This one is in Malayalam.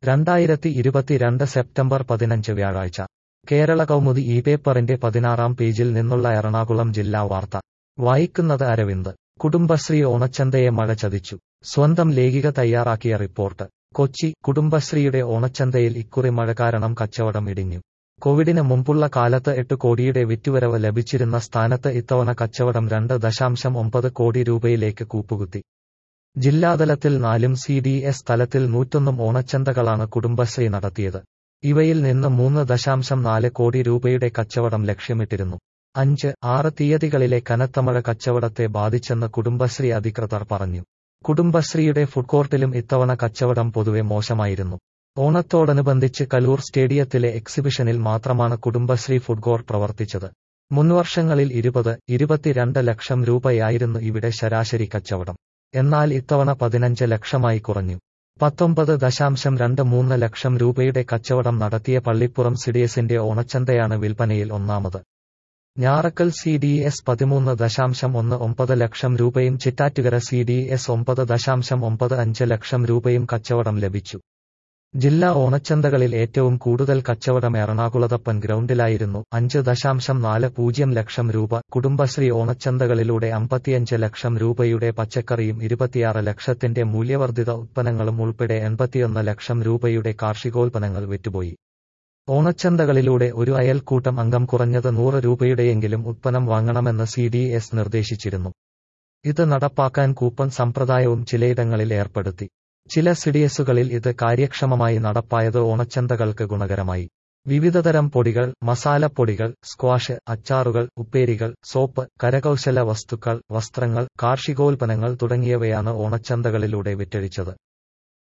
രണ്ടായിരത്തി ഇരുപത്തിരണ്ട് സെപ്റ്റംബർ പതിനഞ്ച് വ്യാഴാഴ്ച കേരള കൗമുദി ഈ പേപ്പറിന്റെ പതിനാറാം പേജിൽ നിന്നുള്ള എറണാകുളം ജില്ലാ വാർത്ത വായിക്കുന്നത് അരവിന്ദ് കുടുംബശ്രീ ഓണച്ചന്തയെ മഴ ചതിച്ചു സ്വന്തം ലേഖിക തയ്യാറാക്കിയ റിപ്പോർട്ട് കൊച്ചി കുടുംബശ്രീയുടെ ഓണച്ചന്തയിൽ ഇക്കുറി മഴ കാരണം കച്ചവടം ഇടിഞ്ഞു കോവിഡിന് മുമ്പുള്ള കാലത്ത് എട്ട് കോടിയുടെ വിറ്റുവരവ് ലഭിച്ചിരുന്ന സ്ഥാനത്ത് ഇത്തവണ കച്ചവടം രണ്ട് ദശാംശം ഒമ്പത് കോടി രൂപയിലേക്ക് കൂപ്പുകുത്തി ജില്ലാതലത്തിൽ നാലും സി ഡി എസ് തലത്തിൽ നൂറ്റൊന്നും ഓണച്ചന്തകളാണ് കുടുംബശ്രീ നടത്തിയത് ഇവയിൽ നിന്ന് മൂന്ന് ദശാംശം നാല് കോടി രൂപയുടെ കച്ചവടം ലക്ഷ്യമിട്ടിരുന്നു അഞ്ച് ആറ് തീയതികളിലെ കനത്ത മഴ കച്ചവടത്തെ ബാധിച്ചെന്ന് കുടുംബശ്രീ അധികൃതർ പറഞ്ഞു കുടുംബശ്രീയുടെ ഫുഡ് കോർട്ടിലും ഇത്തവണ കച്ചവടം പൊതുവെ മോശമായിരുന്നു ഓണത്തോടനുബന്ധിച്ച് കലൂർ സ്റ്റേഡിയത്തിലെ എക്സിബിഷനിൽ മാത്രമാണ് കുടുംബശ്രീ ഫുഡ് കോർട്ട് പ്രവർത്തിച്ചത് മുൻവർഷങ്ങളിൽ ഇരുപത് ഇരുപത്തിരണ്ട് ലക്ഷം രൂപയായിരുന്നു ഇവിടെ ശരാശരി കച്ചവടം എന്നാൽ ഇത്തവണ പതിനഞ്ച് ലക്ഷമായി കുറഞ്ഞു പത്തൊമ്പത് ദശാംശം രണ്ട് മൂന്ന് ലക്ഷം രൂപയുടെ കച്ചവടം നടത്തിയ പള്ളിപ്പുറം സിഡിയസിന്റെ ഓണച്ചന്തയാണ് വിൽപ്പനയിൽ ഒന്നാമത് ഞാറക്കൽ സി ഡി എസ് പതിമൂന്ന് ദശാംശം ഒന്ന് ഒമ്പത് ലക്ഷം രൂപയും ചിറ്റാറ്റുകര സി ഡി എസ് ഒമ്പത് ദശാംശം ഒമ്പത് അഞ്ച് ലക്ഷം രൂപയും കച്ചവടം ലഭിച്ചു ജില്ലാ ഓണച്ചന്തകളിൽ ഏറ്റവും കൂടുതൽ കച്ചവടം എറണാകുളത്തപ്പൻ ഗ്രൗണ്ടിലായിരുന്നു അഞ്ച് ദശാംശം നാല് പൂജ്യം ലക്ഷം രൂപ കുടുംബശ്രീ ഓണച്ചന്തകളിലൂടെ അമ്പത്തിയഞ്ച് ലക്ഷം രൂപയുടെ പച്ചക്കറിയും ഇരുപത്തിയാറ് ലക്ഷത്തിന്റെ മൂല്യവർദ്ധിത ഉത്പന്നങ്ങളും ഉൾപ്പെടെ എൺപത്തിയൊന്ന് ലക്ഷം രൂപയുടെ കാർഷികോൽപ്പന്നങ്ങൾ വിറ്റുപോയി ഓണച്ചന്തകളിലൂടെ ഒരു അയൽക്കൂട്ടം അംഗം കുറഞ്ഞത് നൂറ് രൂപയുടെയെങ്കിലും ഉത്പന്നം വാങ്ങണമെന്ന് സി ഡി എസ് നിർദ്ദേശിച്ചിരുന്നു ഇത് നടപ്പാക്കാൻ കൂപ്പൺ സമ്പ്രദായവും ചിലയിടങ്ങളിൽ ഏർപ്പെടുത്തി ചില സിഡിയസുകളിൽ ഇത് കാര്യക്ഷമമായി നടപ്പായത് ഓണച്ചന്തകൾക്ക് ഗുണകരമായി വിവിധതരം പൊടികൾ മസാലപ്പൊടികൾ സ്ക്വാഷ് അച്ചാറുകൾ ഉപ്പേരികൾ സോപ്പ് കരകൗശല വസ്തുക്കൾ വസ്ത്രങ്ങൾ കാർഷികോൽപ്പന്നങ്ങൾ തുടങ്ങിയവയാണ് ഓണച്ചന്തകളിലൂടെ വിറ്റഴിച്ചത്